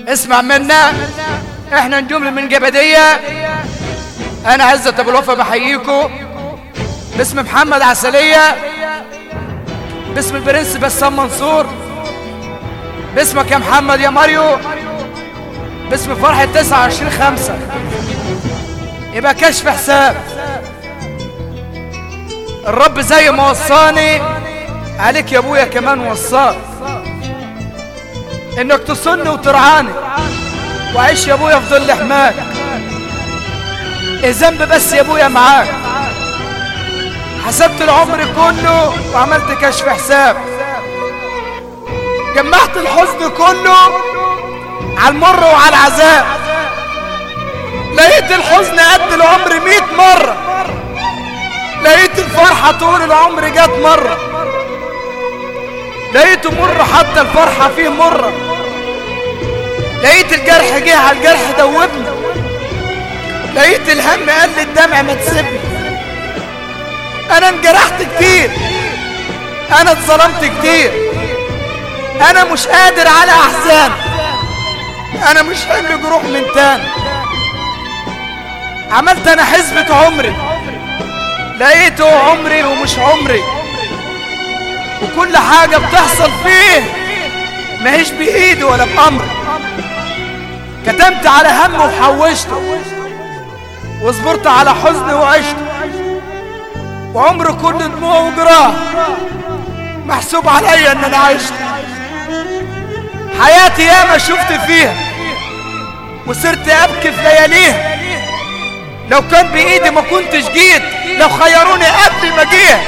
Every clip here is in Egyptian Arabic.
اسمع منا احنا نجوم من جبدية انا عزة ابو الوفا بحييكم باسم محمد عسلية باسم البرنس بسام منصور باسمك يا محمد يا ماريو باسم فرحة 29 خمسة يبقى كشف حساب الرب زي ما وصاني عليك يا ابويا كمان وصاك انك تصني وترعاني وعيش يا ابويا في ظل حماك الذنب بس يا ابويا معاك حسبت العمر كله وعملت كشف حساب جمعت الحزن كله على المر وعلى العذاب لقيت الحزن قد العمر مئة مرة لقيت الفرحة طول العمر جت مرة لقيته مر حتى الفرحة فيه مرة لقيت الجرح جه على الجرح دوبني لقيت الهم قال لي الدمع ما تسيبني انا انجرحت كتير انا اتظلمت كتير انا مش قادر على احزان انا مش حمل جروح من تاني عملت انا حسبة عمري لقيته عمري ومش عمري وكل حاجة بتحصل فيه ماهيش بإيدي ولا بأمري كتمت على هم وحوشته وصبرت على حزن وعشته وعمر كل دموع وجراه محسوب عليا ان انا عشت حياتي ياما شفت فيها وصرت ابكي في لياليها لو كان بايدي ما كنتش جيت لو خيروني قبل ما جيه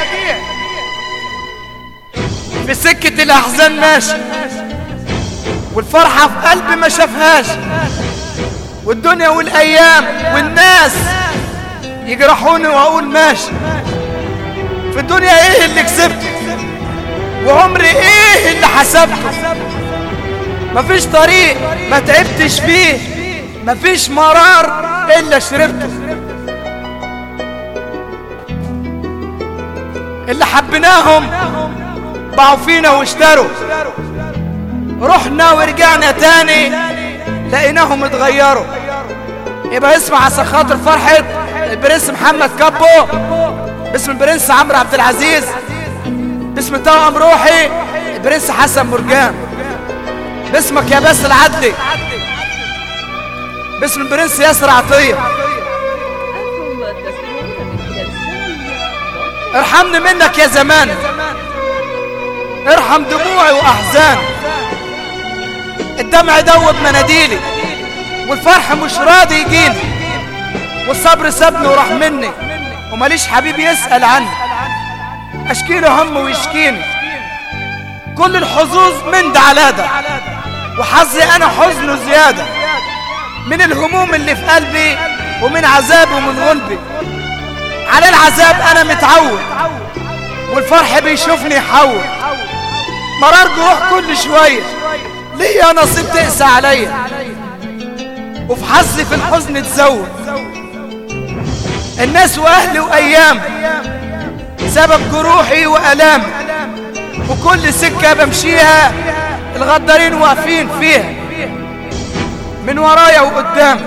في سكة الاحزان ماشي والفرحة في قلبي ما شافهاش والدنيا والايام والناس يجرحوني واقول ماشي في الدنيا ايه اللي كسبته وعمري ايه اللي حسبته مفيش طريق ما تعبتش فيه مفيش مرار الا شربته اللي حبيناهم باعوا فينا واشتروا رحنا ورجعنا تاني لقيناهم اتغيروا يبقى اسمع عشان خاطر فرحة البرنس محمد كابو باسم البرنس عمرو عبد العزيز باسم توأم روحي البرنس حسن مرجان باسمك يا باس العدلي باسم البرنس ياسر عطية ارحمني منك يا زمان ارحم دموعي واحزاني الدمع دوب مناديلي والفرح مش راضي يجيني والصبر سابني وراح مني وماليش حبيب يسأل عني اشكي له هم ويشكيني كل الحظوظ من ده على ده وحظي انا حزن زيادة من الهموم اللي في قلبي ومن عذابي ومن غلبي على العذاب انا متعود والفرح بيشوفني يحول مرار جروح كل شوية ليا نصيب تقسى عليا وفي حظي في الحزن تزود الناس واهلي وايام سبب جروحي والامي وكل سكة بمشيها الغدارين واقفين فيها من ورايا وقدام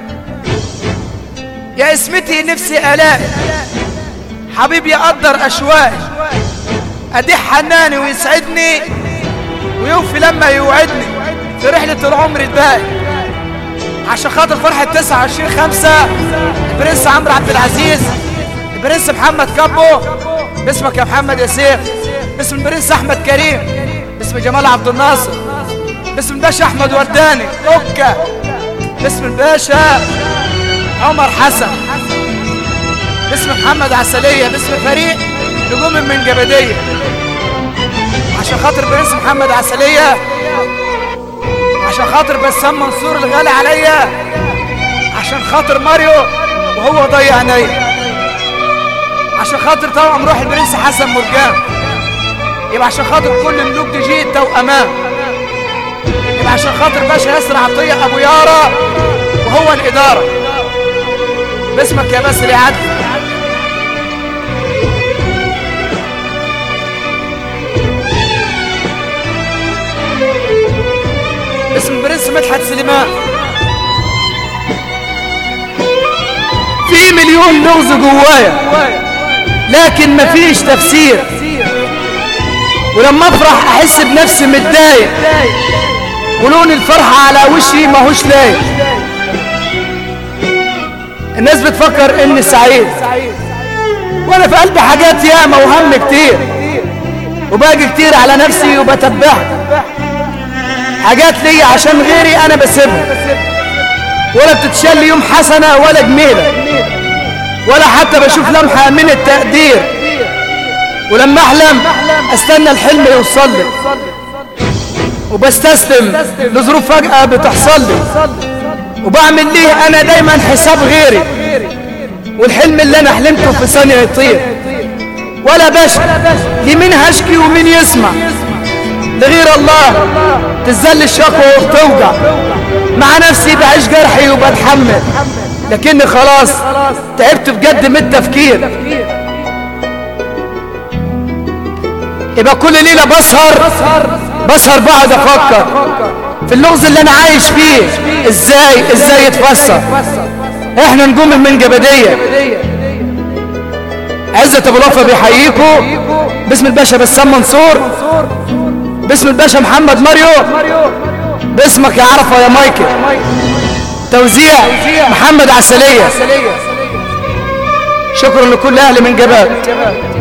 يا اسمتي نفسي الاقي حبيبي يقدر اشواقي اديح حناني ويسعدني ويوفي لما يوعدني في رحلة العمر الباقي عشان خاطر فرحة 29 خمسة البرنس عمرو عبد العزيز البرنس محمد كابو باسمك يا محمد يا سيف باسم البرنس احمد كريم باسم جمال عبد الناصر باسم الباشا احمد ورداني اوكا باسم الباشا عمر حسن باسم محمد عسلية باسم فريق نجوم من جبدية عشان خاطر برنس محمد عسلية عشان خاطر بسام منصور الغالي عليا عشان خاطر ماريو وهو ضيع عينيا عشان خاطر توأم روح البرنس حسن مرجان يبقى عشان خاطر كل ملوك دي جي توأمان يبقى عشان خاطر باشا ياسر عطية ابو يارا وهو الادارة باسمك يا باسل يا عدل باسم البرنس مدحت سليمان في مليون لغز جوايا لكن مفيش تفسير ولما افرح احس بنفسي متضايق ولون الفرحة على وشي ماهوش لايق الناس بتفكر اني سعيد وانا في قلبي حاجات ياما وهم كتير وباجي كتير على نفسي وبتبعها حاجات ليا عشان غيري انا بسيبها ولا بتتشال يوم حسنة ولا جميلة ولا حتى بشوف لمحة من التقدير ولما احلم استنى الحلم يوصل لي وبستسلم لظروف فجأة بتحصل لي وبعمل ليه انا دايما حساب غيري والحلم اللي انا حلمته في ثانية يطير ولا بشر لمين هشكي ومين يسمع لغير الله تزل الشقوة وبتوجع مع نفسي بعيش جرحي وبتحمل لكني خلاص تعبت بجد من التفكير يبقى كل ليلة بسهر بسهر بقعد افكر في اللغز اللي انا عايش فيه ازاي ازاي يتفسر احنا نجوم من جبدية عزة ابو لفة بيحييكم باسم الباشا بسام منصور باسم الباشا محمد ماريو باسمك يا عرفة يا مايكل توزيع محمد عسلية شكرا لكل اهل من جبال